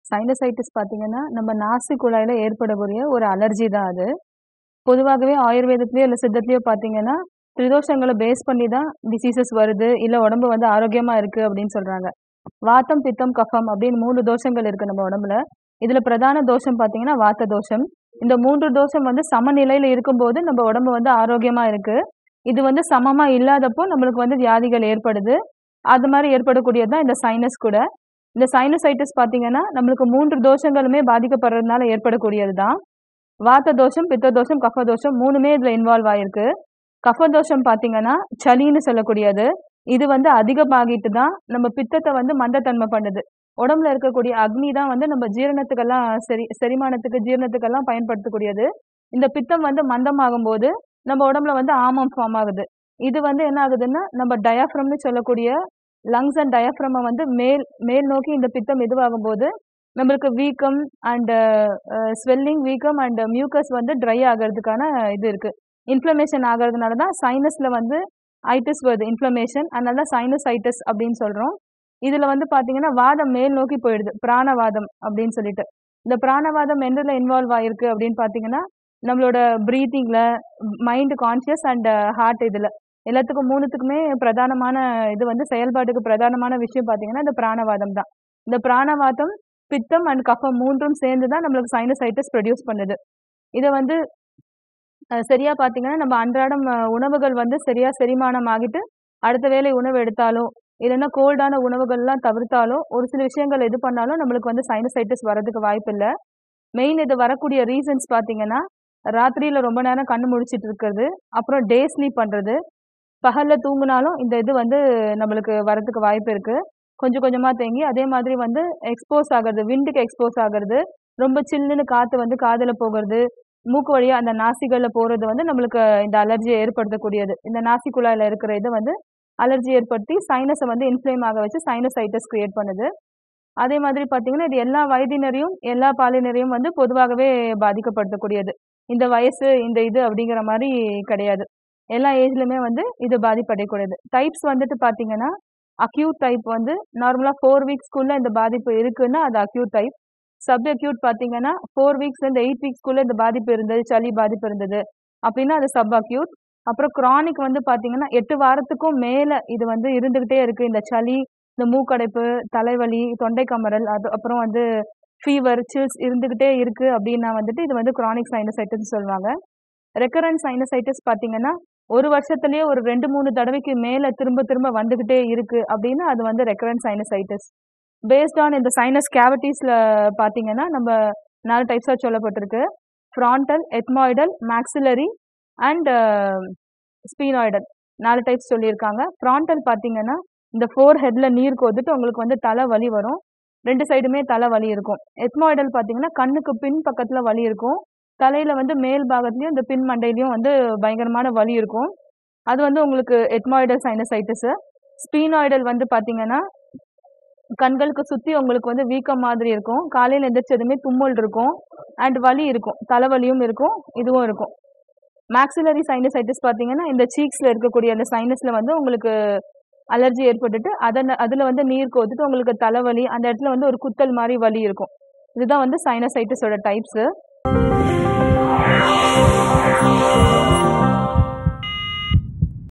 sinusitis பார்த்தீங்கன்னா நம்ம நாசி குழாயில ஏற்படக்கூடிய ஒரு அலர்ஜி தான் அது பொதுவாகவே ஆயுர்வேதத்திலயோ இல்லை சித்தத்திலயோ பார்த்தீங்கன்னா திரிதோஷங்களை பேஸ் பண்ணி தான் டிசீசஸ் வருது இல்லை உடம்பு வந்து ஆரோக்கியமா இருக்கு அப்படின்னு சொல்றாங்க வாத்தம் பித்தம் கஃபம் அப்படின்னு மூணு தோஷங்கள் இருக்கு நம்ம உடம்புல இதுல பிரதான தோஷம் பார்த்தீங்கன்னா வாத்த தோஷம் இந்த மூன்று தோஷம் வந்து சமநிலையில இருக்கும்போது நம்ம உடம்பு வந்து ஆரோக்கியமா இருக்கு இது வந்து சமமா இல்லாதப்போ நம்மளுக்கு வந்து வியாதிகள் ஏற்படுது அது மாதிரி ஏற்படக்கூடியது தான் இந்த சைனஸ் கூட இந்த சைனசைட்டிஸ் பார்த்தீங்கன்னா நம்மளுக்கு மூன்று தோஷங்களுமே பாதிக்கப்படுறதுனால ஏற்படக்கூடியது தான் வாத்த தோஷம் பித்த தோஷம் கஃப தோஷம் மூணுமே இதுல இன்வால்வ் ஆயிருக்கு கஃப தோஷம் பார்த்தீங்கன்னா சளின்னு சொல்லக்கூடியது இது வந்து அதிகமாகிட்டு தான் நம்ம பித்தத்தை வந்து மந்தத்தன்மை பண்ணுது உடம்புல இருக்கக்கூடிய அக்னி தான் வந்து நம்ம ஜீரணத்துக்கெல்லாம் சரி செரிமானத்துக்கு ஜீரணத்துக்கெல்லாம் பயன்படுத்தக்கூடியது இந்த பித்தம் வந்து மந்தமாகும் போது நம்ம உடம்புல வந்து ஆமம் ஃபார்ம் ஆகுது இது வந்து என்ன ஆகுதுன்னா நம்ம டயாஃப்ரம்னு சொல்லக்கூடிய லங்ஸ் அண்ட் டயாஃப்ரமை வந்து மேல் மேல் நோக்கி இந்த பித்தம் இதுவாகும் போது நம்மளுக்கு வீக்கம் அண்ட் ஸ்வெல்லிங் வீக்கம் அண்ட் மியூக்கஸ் வந்து ட்ரை ஆகிறதுக்கான இது இருக்கு இன்ஃப்ளமேஷன் ஆகிறதுனால தான் சைனஸ்ல வந்து ஐட்டிஸ் வருது இன்ஃப்ளமேஷன் அதனால தான் சைனசைட்டிஸ் அப்படின்னு சொல்றோம் இதுல வந்து பாத்தீங்கன்னா வாதம் மேல் நோக்கி போயிடுது பிராணவாதம் அப்படின்னு சொல்லிட்டு இந்த பிராணவாதம் எந்ததுல இன்வால்வ் ஆயிருக்கு அப்படின்னு பாத்தீங்கன்னா நம்மளோட ப்ரீத்திங்ல மைண்ட் கான்சியஸ் அண்ட் ஹார்ட் இதுல எல்லாத்துக்கும் மூணுத்துக்குமே பிரதானமான இது வந்து செயல்பாட்டுக்கு பிரதானமான விஷயம் பாத்தீங்கன்னா இந்த பிராணவாதம் தான் இந்த பிராணவாதம் பித்தம் அண்ட் கஃபம் மூன்றும் சேர்ந்து தான் நம்மளுக்கு சைனசைட்டிஸ் ப்ரொடியூஸ் பண்ணுது இதை வந்து அஹ், சரியா பாத்தீங்கன்னா நம்ம அன்றாடம் அஹ், உணவுகள் வந்து சரியா செரிமானம் ஆகிட்டு அடுத்த வேளை உணவு எடுத்தாலோ இல்லைன்னா கோல்டான உணவுகள்லாம் தவிர்த்தாலோ ஒரு சில விஷயங்கள் இது பண்ணாலும் நம்மளுக்கு வந்து சைனசைட்டிஸ் வரதுக்கு வாய்ப்பு இல்லை மெயின் இது வரக்கூடிய ரீசன்ஸ் பார்த்தீங்கன்னா ராத்திரியில ரொம்ப நேரம் கண்ணு முழிச்சிட்டு இருக்கிறது அப்புறம் டே ஸ்லீப் பண்றது பகல்ல தூங்குனாலும் இந்த இது வந்து நம்மளுக்கு வரதுக்கு வாய்ப்பு இருக்கு கொஞ்சம் கொஞ்சமா தேங்கி அதே மாதிரி வந்து எக்ஸ்போஸ் ஆகுறது விண்டுக்கு எக்ஸ்போஸ் ஆகுறது ரொம்ப சில்லுன்னு காத்து வந்து காதுல போகிறது மூக்கு வழியா அந்த நாசிகள்ல போறது வந்து நம்மளுக்கு இந்த அலர்ஜியை ஏற்படுத்தக்கூடியது இந்த நாசி குழாயில இருக்கிற இது வந்து அலர்ஜி ஏற்படுத்தி சைனஸை வந்து இன்ஃப்ளேம் ஆக வச்சு சைனசைட்டிஸ் கிரியேட் பண்ணுது அதே மாதிரி பார்த்தீங்கன்னா இது எல்லா வயதினரையும் எல்லா பாலினரையும் வந்து பொதுவாகவே பாதிக்கப்படுத்தக்கூடியது இந்த வயசு இந்த இது அப்படிங்கிற மாதிரி கிடையாது எல்லா ஏஜ்லயுமே வந்து இது பாதிப்படையக்கூடியது டைப்ஸ் வந்துட்டு பார்த்தீங்கன்னா அக்யூட் டைப் வந்து நார்மலாக ஃபோர் வீக்ஸ்க்குள்ள இந்த பாதிப்பு இருக்குன்னா அது அக்யூட் டைப் சப் அக்யூட் பார்த்தீங்கன்னா ஃபோர் வீக்ஸ் இந்த எயிட் வீக்ஸ்க்குள்ள இந்த பாதிப்பு இருந்தது சளி பாதிப்பு இருந்தது அப்படின்னா அது சப் அக்யூட் அப்புறம் கிரானிக் வந்து பார்த்தீங்கன்னா எட்டு வாரத்துக்கும் மேலே இது வந்து இருந்துகிட்டே இருக்கு இந்த சளி இந்த மூக்கடைப்பு தலைவலி தொண்டை கமறல் அது அப்புறம் வந்து ஃபீவர் சில்ஸ் இருந்துகிட்டே இருக்கு அப்படின்னா வந்துட்டு இது வந்து கிரானிக் சைனசைட்டிஸ் சொல்லுவாங்க ரெக்கரண்ட் சைனசைட்டிஸ் பார்த்தீங்கன்னா ஒரு வருஷத்துலயே ஒரு ரெண்டு மூணு தடவைக்கு மேல திரும்ப திரும்ப வந்துகிட்டே இருக்கு அப்படின்னா அது வந்து ரெக்கரண்ட் சைனசைட்டிஸ் பேஸ்ட் ஆன் இந்த சைனஸ் கேவிட்டிஸ்ல பார்த்தீங்கன்னா நம்ம நாலு டைப்ஸாக சொல்லப்பட்டிருக்கு frontal ethmoidal maxillary and sphenoidal நாலு டைப்ஸ் சொல்லியிருக்காங்க ஃப்ராண்டல் பார்த்தீங்கன்னா இந்த ஃபோர் ஹெட்ல நீர் கோத்துட்டு உங்களுக்கு வந்து தலை வலி வரும் ரெண்டு சைடுமே தலை வலி இருக்கும் எத்மாய்டல் பார்த்தீங்கன்னா கண்ணுக்கு பின் பக்கத்துல வலி இருக்கும் தலையில வந்து மேல் பாகத்துலயும் இந்த பின் மண்டையிலயும் வந்து பயங்கரமான வலி இருக்கும் அது வந்து உங்களுக்கு எத்மாய்டல் சைனசைட்டிஸ் ஸ்பீனாய்டல் வந்து பார்த்தீங்கன்னா கண்களுக்கு சுத்தி உங்களுக்கு வந்து வீக்கம் மாதிரி இருக்கும் காலையில எந்திரிச்சதுமே தும்மல் இருக்கும் அண்ட் வலி இருக்கும் தலைவலியும் இருக்கும் இதுவும் இருக்கும் மேக்ஸிலரி சைனசைட்டிஸ் பார்த்தீங்கன்னா இந்த சீக்ஸ்ல இருக்கக்கூடிய அந்த சைனஸ்ல வந்து உங்களுக்கு அலர்ஜி ஏற்பட்டுட்டு அதன அதுல வந்து நீர் கோத்துட்டு உங்களுக்கு தலைவலி அந்த இடத்துல வந்து ஒரு குத்தல் மாதிரி வலி இருக்கும் இதுதான் வந்து சைனசைட்டிஸோட டைப்ஸ்